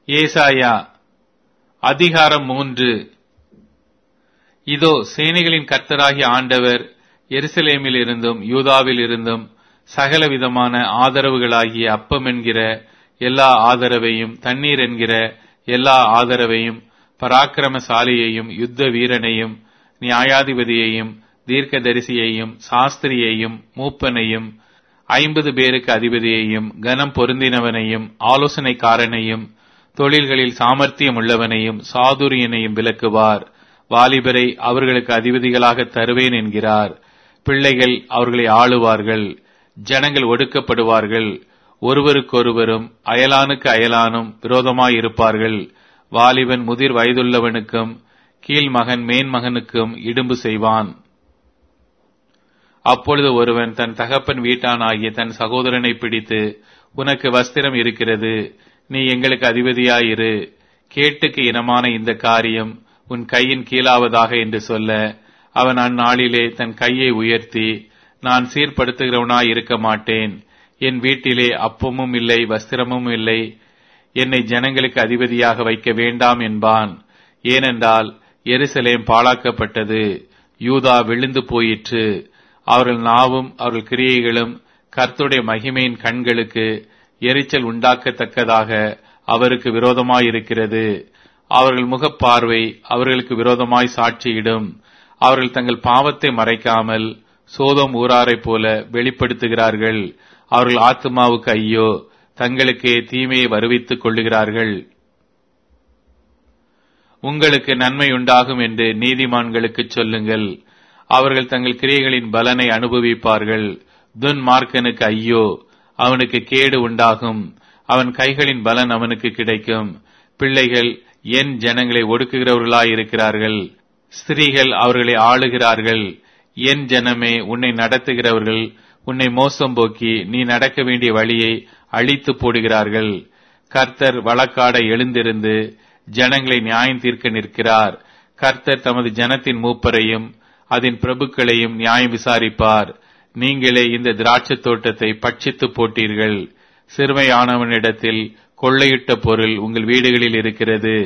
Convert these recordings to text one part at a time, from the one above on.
ஏசாயா அதிகாரம் மூன்று இதோ சேனைகளின் கர்த்தராகிய ஆண்டவர் எருசலேமில் இருந்தும் யூதாவில் இருந்தும் சகலவிதமான ஆதரவுகளாகிய அப்பம் என்கிற எல்லா ஆதரவையும் தண்ணீர் என்கிற எல்லா ஆதரவையும் பராக்கிரமசாலியையும் யுத்த வீரனையும் நியாயாதிபதியையும் தீர்க்கதரிசியையும் சாஸ்திரியையும் மூப்பனையும் ஐம்பது பேருக்கு அதிபதியையும் கனம் பொருந்தினவனையும் ஆலோசனைக்காரனையும் தொழில்களில் சாமர்த்தியம் உள்ளவனையும் சாதுரியனையும் விலக்குவார் வாலிபரை அவர்களுக்கு அதிபதிகளாக தருவேன் என்கிறார் பிள்ளைகள் அவர்களை ஆளுவார்கள் ஜனங்கள் ஒடுக்கப்படுவார்கள் ஒருவருக்கொருவரும் அயலானுக்கு அயலானும் விரோதமாயிருப்பார்கள் வாலிபன் முதிர் வயதுள்ளவனுக்கும் கீழ்மகன் மேன்மகனுக்கும் இடும்பு செய்வான் அப்பொழுது ஒருவன் தன் தகப்பன் வீட்டானாகிய தன் சகோதரனை பிடித்து உனக்கு வஸ்திரம் இருக்கிறது நீ எங்களுக்கு அதிபதியாயிரு கேட்டுக்கு இனமான இந்த காரியம் உன் கையின் கீழாவதாக என்று சொல்ல அவன் அந்நாளிலே தன் கையை உயர்த்தி நான் சீர்படுத்துகிறவனாய் இருக்க மாட்டேன் என் வீட்டிலே அப்பமும் இல்லை வஸ்திரமும் இல்லை என்னை ஜனங்களுக்கு அதிபதியாக வைக்க வேண்டாம் என்பான் ஏனென்றால் எருசலேம் பாழாக்கப்பட்டது யூதா விழுந்து போயிற்று அவர்கள் நாவும் அவர்கள் கிரியைகளும் கர்த்துடைய மகிமையின் கண்களுக்கு எரிச்சல் உண்டாக்கத்தக்கதாக அவருக்கு விரோதமாயிருக்கிறது அவர்கள் முகப்பார்வை அவர்களுக்கு விரோதமாய் சாட்சியிடும் அவர்கள் தங்கள் பாவத்தை மறைக்காமல் சோதம் ஊராரைப் போல வெளிப்படுத்துகிறார்கள் அவர்கள் ஆத்மாவுக்கு ஐயோ தங்களுக்கே தீமையை வருவித்துக் கொள்ளுகிறார்கள் உங்களுக்கு நன்மை உண்டாகும் என்று நீதிமான்களுக்கு சொல்லுங்கள் அவர்கள் தங்கள் கிரியைகளின் பலனை அனுபவிப்பார்கள் துன்மார்க்கனுக்கு ஐயோ அவனுக்கு கேடு உண்டாகும் அவன் கைகளின் பலன் அவனுக்கு கிடைக்கும் பிள்ளைகள் என் ஜனங்களை ஒடுக்குகிறவர்களாயிருக்கிறார்கள் ஸ்திரீகள் அவர்களை ஆளுகிறார்கள் என் ஜனமே உன்னை நடத்துகிறவர்கள் உன்னை மோசம் போக்கி நீ நடக்க வேண்டிய வழியை அழித்து போடுகிறார்கள் கர்த்தர் வழக்காட எழுந்திருந்து ஜனங்களை நியாயம் தீர்க்க நிற்கிறார் கர்த்தர் தமது ஜனத்தின் மூப்பரையும் அதன் பிரபுக்களையும் நியாயம் விசாரிப்பார் நீங்களே இந்த திராட்சை தோட்டத்தை பட்சித்து போட்டீர்கள் சிறுமையானவனிடத்தில் கொள்ளையிட்ட பொருள் உங்கள் வீடுகளில் இருக்கிறது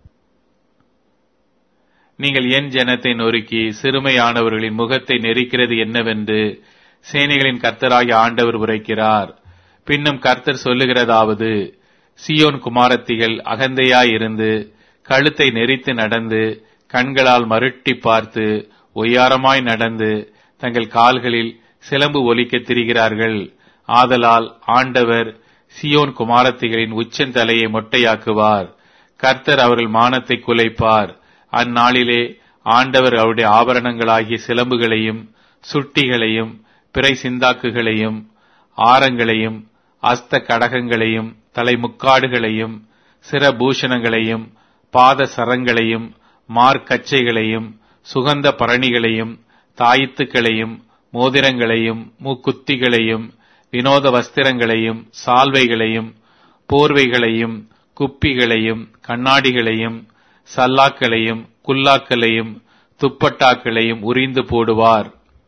நீங்கள் என் ஜனத்தை நொறுக்கி சிறுமையானவர்களின் முகத்தை நெரிக்கிறது என்னவென்று சேனைகளின் கர்த்தராகிய ஆண்டவர் உரைக்கிறார் பின்னும் கர்த்தர் சொல்லுகிறதாவது சியோன் குமாரத்திகள் அகந்தையாயிருந்து கழுத்தை நெரித்து நடந்து கண்களால் மருட்டி பார்த்து ஒய்யாரமாய் நடந்து தங்கள் கால்களில் சிலம்பு ஒலிக்க திரிகிறார்கள் ஆதலால் ஆண்டவர் சியோன் குமாரத்திகளின் உச்சந்தலையை மொட்டையாக்குவார் கர்த்தர் அவர்கள் மானத்தை குலைப்பார் அந்நாளிலே ஆண்டவர் அவருடைய ஆபரணங்களாகிய சிலம்புகளையும் சுட்டிகளையும் பிறை சிந்தாக்குகளையும் ஆரங்களையும் அஸ்த கடகங்களையும் தலைமுக்காடுகளையும் சிரபூஷணங்களையும் பாத சரங்களையும் மார்க்கச்சைகளையும் சுகந்த பரணிகளையும் தாயித்துக்களையும் மோதிரங்களையும் மூக்குத்திகளையும் வினோத வஸ்திரங்களையும் சால்வைகளையும் போர்வைகளையும் குப்பிகளையும் கண்ணாடிகளையும் சல்லாக்களையும் குல்லாக்களையும் துப்பட்டாக்களையும் உரிந்து போடுவார்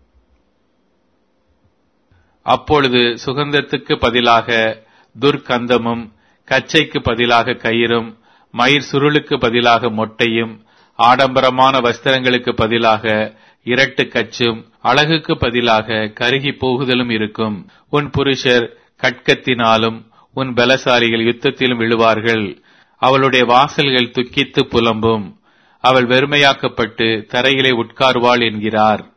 அப்பொழுது சுகந்தத்துக்கு பதிலாக துர்க்கந்தமும் கச்சைக்கு பதிலாக கயிறும் மயிர் சுருளுக்கு பதிலாக மொட்டையும் ஆடம்பரமான வஸ்திரங்களுக்கு பதிலாக இரட்டு கச்சும் அழகுக்கு பதிலாக கருகி போகுதலும் இருக்கும் உன் புருஷர் கட்கத்தினாலும் உன் பலசாலிகள் யுத்தத்திலும் விழுவார்கள் அவளுடைய வாசல்கள் துக்கித்து புலம்பும் அவள் வெறுமையாக்கப்பட்டு தரையிலே உட்கார்வாள் என்கிறார்